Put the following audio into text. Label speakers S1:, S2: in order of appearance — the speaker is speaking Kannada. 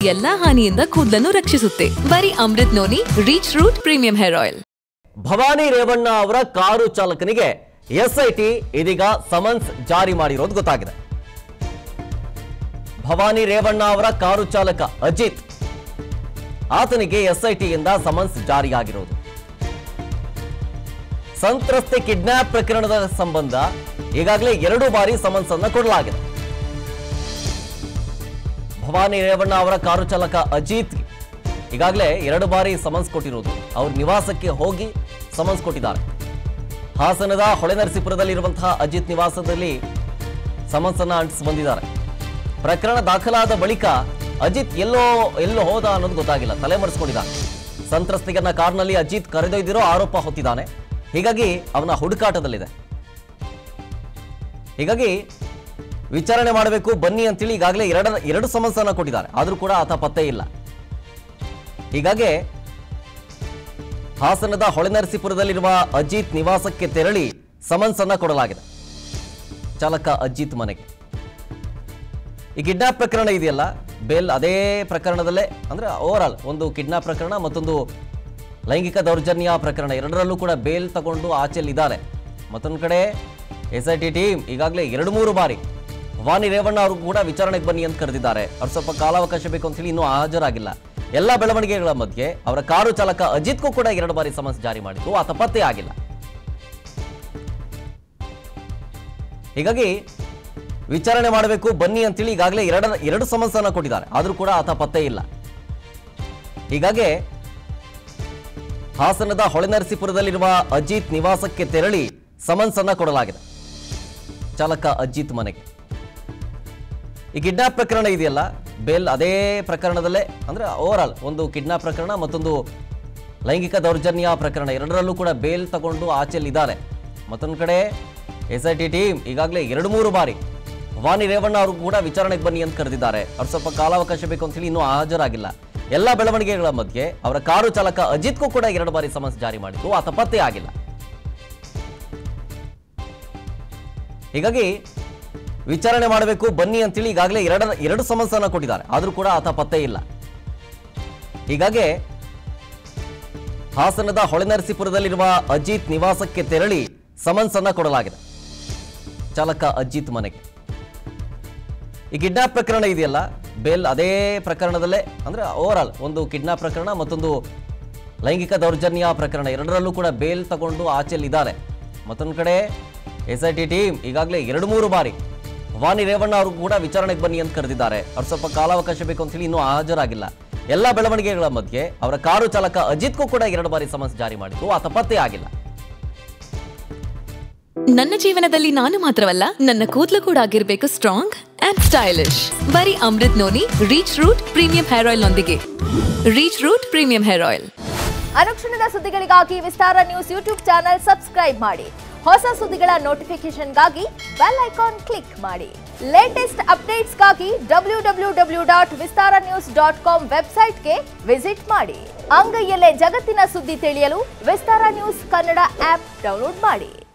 S1: ಎಲ್ಲಾ ಹಾನಿಯಿಂದ ಕೂದಲನ್ನು ರಕ್ಷಿಸುತ್ತೆ ಬರೀ Amrut noni reach root premium hair oil
S2: Bhavani Revanna ಅವರ ಕಾರು ಚಾಲಕನಿಗೆ ಎಸ್ಐಟಿ ಇದೀಗ ಸಮನ್ಸ್ ಜಾರಿ ಮಾಡಿರೋದು ಗೊತ್ತಾಗಿದೆ ಭವಾನಿ ರೇವಣ್ಣ ಅವರ ಕಾರು ಚಾಲಕ ಅಜಿತ್ ಆತನಿಗೆ ಎಸ್ಐಟಿಯಿಂದ ಸಮನ್ಸ್ ಜಾರಿಯಾಗಿರೋದು ಸಂತ್ರಸ್ತೆ ಕಿಡ್ನಾಪ್ ಪ್ರಕರಣದ ಸಂಬಂಧ ಈಗಾಗಲೇ ಎರಡು ಬಾರಿ ಸಮನ್ಸ್ ಅನ್ನ ಕೊಡಲಾಗಿದೆ ಭವಾನಿ ರೇವಣ್ಣ ಅವರ ಕಾರು ಚಾಲಕ ಅಜಿತ್ ಈಗಾಗಲೇ ಎರಡು ಬಾರಿ ಸಮನ್ಸ್ ಕೊಟ್ಟಿರುವುದು ಅವ್ರ ನಿವಾಸಕ್ಕೆ ಹೋಗಿ ಸಮನ್ಸ್ ಕೊಟ್ಟಿದ್ದಾರೆ ಹಾಸನದ ಹೊಳೆನರಸೀಪುರದಲ್ಲಿರುವಂತಹ ಅಜಿತ್ ನಿವಾಸದಲ್ಲಿ ಸಮನ್ಸ್ ಅನ್ನ ಅಂಟಿಸಿ ಬಂದಿದ್ದಾರೆ ಪ್ರಕರಣ ದಾಖಲಾದ ಬಳಿಕ ಅಜಿತ್ ಎಲ್ಲೋ ಎಲ್ಲೋ ಹೋದ ಅನ್ನೋದು ಗೊತ್ತಾಗಿಲ್ಲ ತಲೆಮರೆಸ್ಕೊಂಡಿದ್ದಾನೆ ಸಂತ್ರಸ್ತಿಗನ್ನ ಕಾರ್ನಲ್ಲಿ ಅಜಿತ್ ಕರೆದೊಯ್ದಿರೋ ಆರೋಪ ಹೊತ್ತಿದ್ದಾನೆ ಹೀಗಾಗಿ ಅವನ ಹುಡುಕಾಟದಲ್ಲಿದೆ ಹೀಗಾಗಿ ವಿಚಾರಣೆ ಮಾಡಬೇಕು ಬನ್ನಿ ಅಂತೇಳಿ ಈಗಾಗಲೇ ಎರಡ ಎರಡು ಸಮನ್ಸ್ ಅನ್ನ ಕೊಟ್ಟಿದ್ದಾರೆ ಆದರೂ ಕೂಡ ಆತ ಪತ್ತೆ ಇಲ್ಲ ಹೀಗಾಗಿ ಹಾಸನದ ಹೊಳೆನರಸೀಪುರದಲ್ಲಿರುವ ಅಜಿತ್ ನಿವಾಸಕ್ಕೆ ತೆರಳಿ ಸಮನ್ಸ್ ಅನ್ನ ಕೊಡಲಾಗಿದೆ ಚಾಲಕ ಅಜಿತ್ ಮನೆಗೆ ಈ ಕಿಡ್ನಾಪ್ ಪ್ರಕರಣ ಇದೆಯಲ್ಲ ಬೇಲ್ ಅದೇ ಪ್ರಕರಣದಲ್ಲೇ ಅಂದ್ರೆ ಓವರ್ ಆಲ್ ಒಂದು ಕಿಡ್ನಾಪ್ ಪ್ರಕರಣ ಮತ್ತೊಂದು ಲೈಂಗಿಕ ದೌರ್ಜನ್ಯ ಪ್ರಕರಣ ಎರಡರಲ್ಲೂ ಕೂಡ ಬೇಲ್ ತಗೊಂಡು ಆಚೆಯಲ್ಲಿದ್ದಾರೆ ಮತ್ತೊಂದು ಕಡೆ ಎಸ್ ಐ ಟಿ ಟೀಮ್ ಈಗಾಗಲೇ ಎರಡು ಮೂರು ಬಾರಿ ಭವಾನಿ ರೇವಣ್ಣ ಅವರು ಕೂಡ ವಿಚಾರಣೆಗೆ ಬನ್ನಿ ಅಂತ ಕರೆದಿದ್ದಾರೆ ಅವ್ರು ಸ್ವಲ್ಪ ಕಾಲಾವಕಾಶ ಬೇಕು ಅಂತ ಹೇಳಿ ಇನ್ನೂ ಹಾಜರಾಗಿಲ್ಲ ಎಲ್ಲ ಬೆಳವಣಿಗೆಗಳ ಮಧ್ಯೆ ಅವರ ಕಾರು ಚಾಲಕ ಅಜಿತ್ಗೂ ಕೂಡ ಎರಡು ಬಾರಿ ಸಮನ್ಸ್ ಜಾರಿ ಮಾಡಿದ್ದು ಆತ ಪತ್ತೆ ಆಗಿಲ್ಲ ಹೀಗಾಗಿ ವಿಚಾರಣೆ ಮಾಡಬೇಕು ಬನ್ನಿ ಅಂತೇಳಿ ಈಗಾಗಲೇ ಎರಡ ಎರಡು ಸಮನ್ಸ್ ಅನ್ನ ಕೊಟ್ಟಿದ್ದಾರೆ ಆದರೂ ಕೂಡ ಆತ ಪತ್ತೆ ಇಲ್ಲ ಹೀಗಾಗಿ ಹಾಸನದ ಹೊಳೆನರಸೀಪುರದಲ್ಲಿರುವ ಅಜಿತ್ ನಿವಾಸಕ್ಕೆ ತೆರಳಿ ಸಮನ್ಸ್ ಅನ್ನ ಕೊಡಲಾಗಿದೆ ಚಾಲಕ ಅಜಿತ್ ಮನೆಗೆ ಈ ಕಿಡ್ನಾಪ್ ಪ್ರಕರಣ ಇದೆಯಲ್ಲ ಬೇಲ್ ಅದೇ ಪ್ರಕರಣದಲ್ಲೇ ಅಂದ್ರೆ ಓವರ್ ಆಲ್ ಒಂದು ಕಿಡ್ನಾಪ್ ಪ್ರಕರಣ ಮತ್ತೊಂದು ಲೈಂಗಿಕ ದೌರ್ಜನ್ಯ ಪ್ರಕರಣ ಎರಡರಲ್ಲೂ ಕೂಡ ಬೇಲ್ ತಗೊಂಡು ಆಚೆಯಲ್ಲಿದ್ದಾರೆ ಮತ್ತೊಂದು ಕಡೆ ಎಸ್ ಐ ಟಿ ಟೀಮ್ ಈಗಾಗಲೇ ಎರಡು ಮೂರು ಬಾರಿ ಭವಾನಿ ರೇವಣ್ಣ ಅವರು ಕೂಡ ವಿಚಾರಣೆಗೆ ಬನ್ನಿ ಅಂತ ಕರೆದಿದ್ದಾರೆ ಅವ್ರು ಸ್ವಲ್ಪ ಕಾಲಾವಕಾಶ ಬೇಕು ಅಂತ ಹೇಳಿ ಇನ್ನೂ ಹಾಜರಾಗಿಲ್ಲ ಎಲ್ಲ ಬೆಳವಣಿಗೆಗಳ ಮಧ್ಯೆ ಅವರ ಕಾರು ಚಾಲಕ ಅಜಿತ್ಗೂ ಕೂಡ ಎರಡು ಬಾರಿ ಸಮನ್ಸ್ ಜಾರಿ ಮಾಡಿದ್ದು ಆತ ಪತ್ತೆ ಆಗಿಲ್ಲ ಹೀಗಾಗಿ ವಿಚಾರಣೆ ಮಾಡಬೇಕು ಬನ್ನಿ ಅಂತೇಳಿ ಈಗಾಗಲೇ ಎರಡ ಎರಡು ಸಮನ್ಸ್ ಅನ್ನ ಕೊಟ್ಟಿದ್ದಾರೆ ಆದರೂ ಕೂಡ ಆತ ಪತ್ತೆ ಇಲ್ಲ ಹೀಗಾಗಿ ಹಾಸನದ ಹೊಳೆನರಸೀಪುರದಲ್ಲಿರುವ ಅಜಿತ್ ನಿವಾಸಕ್ಕೆ ತೆರಳಿ ಸಮನ್ಸ್ ಅನ್ನ ಕೊಡಲಾಗಿದೆ ಚಾಲಕ ಅಜಿತ್ ಮನೆಗೆ ಈ ಕಿಡ್ನಾಪ್ ಪ್ರಕರಣ ಇದೆಯಲ್ಲ ಬೇಲ್ ಅದೇ ಪ್ರಕರಣದಲ್ಲೇ ಅಂದ್ರೆ ಓವರ್ ಆಲ್ ಒಂದು ಕಿಡ್ನಾಪ್ ಪ್ರಕರಣ ಮತ್ತೊಂದು ಲೈಂಗಿಕ ದೌರ್ಜನ್ಯ ಪ್ರಕರಣ ಎರಡರಲ್ಲೂ ಕೂಡ ಬೇಲ್ ತಗೊಂಡು ಆಚೆಯಲ್ಲಿದ್ದಾರೆ ಮತ್ತೊಂದು ಕಡೆ ಎಸ್ ಐ ಟಿ ಟೀಮ್ ಈಗಾಗಲೇ ಎರಡು ಮೂರು ಬಾರಿ ಭವಾನಿ ರೇವಣ್ಣ ಅವರು ಕೂಡ ವಿಚಾರಣೆಗೆ ಬನ್ನಿ ಅಂತ ಕರೆದಿದ್ದಾರೆ ಅವ್ರು ಸ್ವಲ್ಪ ಕಾಲಾವಕಾಶ ಬೇಕು ಅಂತ ಹೇಳಿ ಇನ್ನೂ ಹಾಜರಾಗಿಲ್ಲ ಎಲ್ಲ ಬೆಳವಣಿಗೆಗಳ ಮಧ್ಯೆ ಅವರ ಕಾರು ಚಾಲಕ ಅಜಿತ್ಗೂ ಕೂಡ ಎರಡು ಬಾರಿ ಸಮನ್ಸ್ ಜಾರಿ ಮಾಡಿದ್ದು ಆತ ಪತ್ತೆ ಆಗಿಲ್ಲ
S1: ನನ್ನ ಜೀವನದಲ್ಲಿ ನಾನು ಮಾತ್ರವಲ್ಲ ನನ್ನ ಕೂದಲು ಕೂಡ ಆಗಿರ್ಬೇಕು ಸ್ಟ್ರಾಂಗ್ ಅಂಡ್ ಸ್ಟೈಲಿಶ್ ಬರೀ Amrut noni reach root premium hair oil ನೊಂದಿಗೆ reach root premium hair oil
S3: ಅನುಕ್ಷಣದ ಸುದ್ದಿಗಳಿಗಾಗಿ Vistara news YouTube channel subscribe ಮಾಡಿ ಹೊಸ ಸುದ್ದಿಗಳ ನೋಟಿಫಿಕೇಶನ್ಗಾಗಿ ಬೆಲ್ ಐಕಾನ್ ಕ್ಲಿಕ್ ಮಾಡಿ ಲೇಟೆಸ್ಟ್ ಅಪ್ಡೇಟ್ಸ್ಗಾಗಿ W W W dot Vistara news dot com ವೆಬ್ಸೈಟ್ಗೆ ವಿಸಿಟ್ ಮಾಡಿ ಅಂಗೈಯಲ್ಲೇ ಜಗತ್ತಿನ ಸುದ್ದಿ ತಿಳಿಯಲು Vistara news Kannada app download ಮಾಡಿ